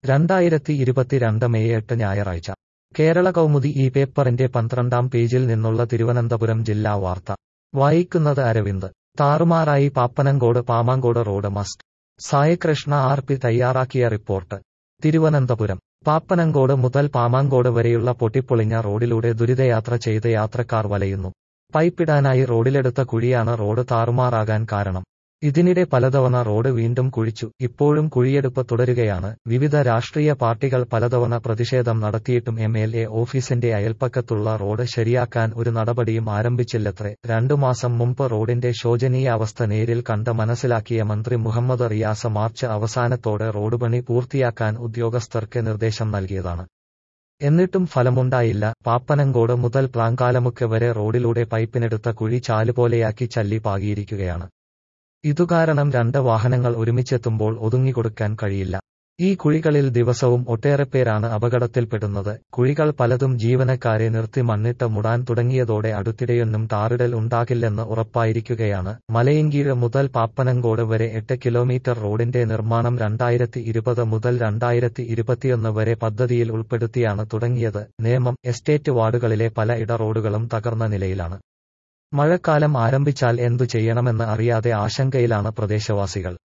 രണ്ടായിരത്തി ഇരുപത്തിരണ്ട് മെയ് എട്ട് ഞായറാഴ്ച കേരള കൗമുദി ഈ പേപ്പറിന്റെ പന്ത്രണ്ടാം പേജിൽ നിന്നുള്ള തിരുവനന്തപുരം ജില്ലാ വാർത്ത വായിക്കുന്നത് അരവിന്ദ് താറുമാറായി പാപ്പനങ്കോട് പാമാങ്കോട് റോഡ് മസ്റ്റ് സായകൃഷ്ണ ആർ പി തയ്യാറാക്കിയ റിപ്പോർട്ട് തിരുവനന്തപുരം പാപ്പനങ്കോട് മുതൽ പാമാങ്കോട് വരെയുള്ള പൊട്ടിപ്പൊളിഞ്ഞ റോഡിലൂടെ ദുരിതയാത്ര ചെയ്ത് യാത്രക്കാർ വലയുന്നു പൈപ്പിടാനായി റോഡിലെടുത്ത കുഴിയാണ് റോഡ് താറുമാറാകാൻ കാരണം ഇതിനിടെ പലതവണ റോഡ് വീണ്ടും കുഴിച്ചു ഇപ്പോഴും കുഴിയെടുപ്പ് തുടരുകയാണ് വിവിധ രാഷ്ട്രീയ പാർട്ടികൾ പലതവണ പ്രതിഷേധം നടത്തിയിട്ടും എം എൽ എ ഓഫീസിന്റെ അയൽപ്പക്കത്തുള്ള റോഡ് ശരിയാക്കാൻ ഒരു നടപടിയും ആരംഭിച്ചില്ലത്രേ രണ്ടു മാസം മുമ്പ് റോഡിന്റെ ശോചനീയ അവസ്ഥ നേരിൽ കണ്ട് മനസ്സിലാക്കിയ മന്ത്രി മുഹമ്മദ് റിയാസ് മാർച്ച് അവസാനത്തോടെ റോഡ് പണി പൂർത്തിയാക്കാൻ ഉദ്യോഗസ്ഥർക്ക് നിർദ്ദേശം നൽകിയതാണ് എന്നിട്ടും ഫലമുണ്ടായില്ല പാപ്പനങ്കോട് മുതൽ പ്ലാങ്കാലമുക്ക് വരെ റോഡിലൂടെ പൈപ്പിനെടുത്ത കുഴി ചാലുപോലെയാക്കി ചല്ലി പാകിയിരിക്കുകയാണ് ഇതുകാരണം രണ്ട് വാഹനങ്ങൾ ഒരുമിച്ചെത്തുമ്പോൾ ഒതുങ്ങിക്കൊടുക്കാൻ കഴിയില്ല ഈ കുഴികളിൽ ദിവസവും ഒട്ടേറെ പേരാണ് അപകടത്തിൽപ്പെടുന്നത് കുഴികൾ പലതും ജീവനക്കാരെ നിർത്തി മണ്ണിട്ട് മുടാൻ തുടങ്ങിയതോടെ അടുത്തിടെയൊന്നും ടാറിടൽ ഉണ്ടാകില്ലെന്ന് ഉറപ്പായിരിക്കുകയാണ് മലയങ്കീഴ് മുതൽ പാപ്പനങ്കോട് വരെ എട്ട് കിലോമീറ്റർ റോഡിന്റെ നിർമ്മാണം രണ്ടായിരത്തി ഇരുപത് മുതൽ രണ്ടായിരത്തി ഇരുപത്തിയൊന്ന് വരെ പദ്ധതിയിൽ ഉൾപ്പെടുത്തിയാണ് തുടങ്ങിയത് നേമം എസ്റ്റേറ്റ് വാർഡുകളിലെ പല ഇട റോഡുകളും തകർന്ന നിലയിലാണ് മഴക്കാലം ആരംഭിച്ചാൽ എന്തു ചെയ്യണമെന്ന് അറിയാതെ ആശങ്കയിലാണ് പ്രദേശവാസികൾ